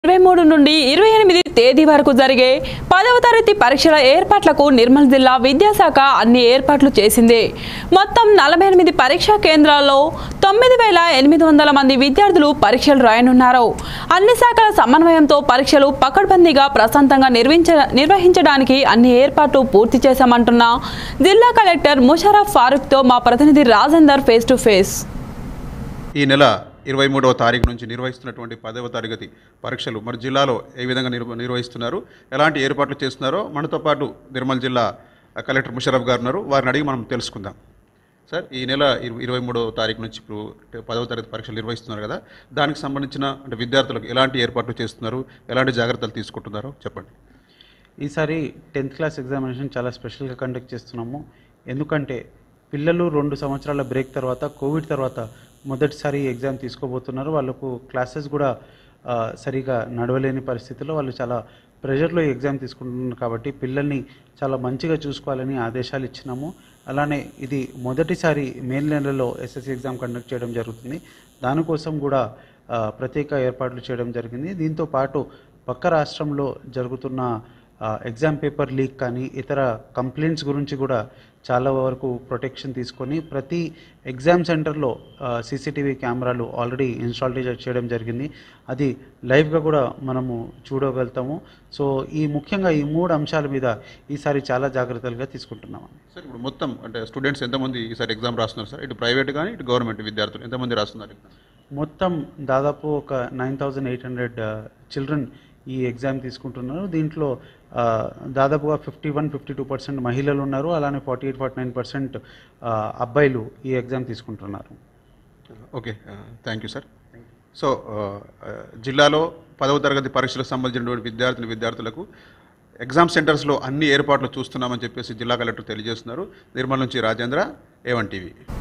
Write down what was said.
ఇరవై మూడు నుండి ఇరవై ఎనిమిది తేదీ వరకు జరిగే పదవ తరగతి పరీక్షల ఏర్పాట్లకు నిర్మల్ జిల్లా విద్యాశాఖ అన్ని ఏర్పాట్లు చేసింది మొత్తం నలభై ఎనిమిది పరీక్షా కేంద్రాల్లో తొమ్మిది వేల ఎనిమిది వందల మంది విద్యార్థులు పరీక్షలు రాయనున్నారు అన్ని శాఖల సమన్వయంతో పరీక్షలు పకడ్బందీగా ప్రశాంతంగా నిర్వహించ నిర్వహించడానికి అన్ని ఏర్పాట్లు పూర్తి చేశామంటున్న జిల్లా కలెక్టర్ ముషరఫ్ ఫారూక్తో మా ప్రతినిధి రాజేందర్ ఫేస్ టు ఫేస్ ఈ నెల ఇరవై మూడవ తారీఖు నుంచి నిర్వహిస్తున్నటువంటి పదవ తరగతి పరీక్షలు మరి జిల్లాలో ఏ విధంగా నిర్వ నిర్వహిస్తున్నారు ఎలాంటి ఏర్పాట్లు చేస్తున్నారో మనతో పాటు నిర్మల్ జిల్లా కలెక్టర్ ముషరఫ్ గారు ఉన్నారు వారిని అడిగి మనం తెలుసుకుందాం సార్ ఈ నెల ఇరవై ఇరవై మూడవ తారీఖు నుంచి ఇప్పుడు అంటే పదవ తరగతి పరీక్షలు నిర్వహిస్తున్నారు కదా దానికి సంబంధించిన అంటే విద్యార్థులకు ఎలాంటి ఏర్పాట్లు చేస్తున్నారు ఎలాంటి జాగ్రత్తలు తీసుకుంటున్నారో చెప్పండి ఈసారి టెన్త్ క్లాస్ ఎగ్జామినేషన్ చాలా స్పెషల్గా కండక్ట్ చేస్తున్నాము ఎందుకంటే పిల్లలు రెండు సంవత్సరాల బ్రేక్ తర్వాత కోవిడ్ తర్వాత మొదటిసారి ఎగ్జామ్ తీసుకోబోతున్నారు వాళ్ళకు క్లాసెస్ కూడా ఆ, సరిగా నడవలేని పరిస్థితిలో వాళ్ళు చాలా ప్రెషర్లో ఎగ్జామ్ తీసుకుంటున్నారు కాబట్టి పిల్లల్ని చాలా మంచిగా చూసుకోవాలని ఆదేశాలు ఇచ్చినాము అలానే ఇది మొదటిసారి మే నెలలో ఎస్ఎస్సి ఎగ్జామ్ కండక్ట్ చేయడం జరుగుతుంది దానికోసం కూడా ఆ, ప్రత్యేక ఏర్పాట్లు చేయడం జరిగింది దీంతో పాటు పక్క రాష్ట్రంలో జరుగుతున్న ఆ, ఎగ్జామ్ పేపర్ లీక్ కానీ ఇతర కంప్లైంట్స్ గురించి కూడా చాలా వరకు ప్రొటెక్షన్ తీసుకొని ప్రతి ఎగ్జామ్ సెంటర్లో సీసీటీవీ కెమెరాలు ఆల్రెడీ ఇన్స్టాల్ చేయడం జరిగింది అది లైవ్గా కూడా మనము చూడగలుగుతాము సో ఈ ముఖ్యంగా ఈ మూడు అంశాల మీద ఈసారి చాలా జాగ్రత్తలుగా తీసుకుంటున్నాము సార్ ఇప్పుడు మొత్తం అంటే స్టూడెంట్స్ ఎంతమంది ఈసారి ఎగ్జామ్ రాస్తున్నారు సార్ ఇటు ప్రైవేట్ కానీ ఇటు గవర్నమెంట్ విద్యార్థులు ఎంతమంది రాస్తున్నారు మొత్తం దాదాపు ఒక nine thousand eight hundred children ఈ ఎగ్జామ్ తీసుకుంటున్నారు దీంట్లో ఆ, దాదాపుగా fifty one fifty two percent మహిళలు ఉన్నారు అలానే forty eight forty nine percent అబ్బాయిలు ఈ ఎగ్జామ్ తీసుకుంటున్నారు okay thank you sir so జిల్లాలో పదవ తరగతి పరీక్షలకు సంబంధించినటువంటి విద్యార్థిని విద్యార్థులకు ఎగ్జామ్ సెంటర్స్లో అన్ని ఏర్పాట్లు చూస్తున్నామని చెప్పేసి జిల్లా కలెక్టర్ తెలియజేస్తున్నారు నిర్మల్ నుంచి రాజేంద్ర ఏవన్ టీవీ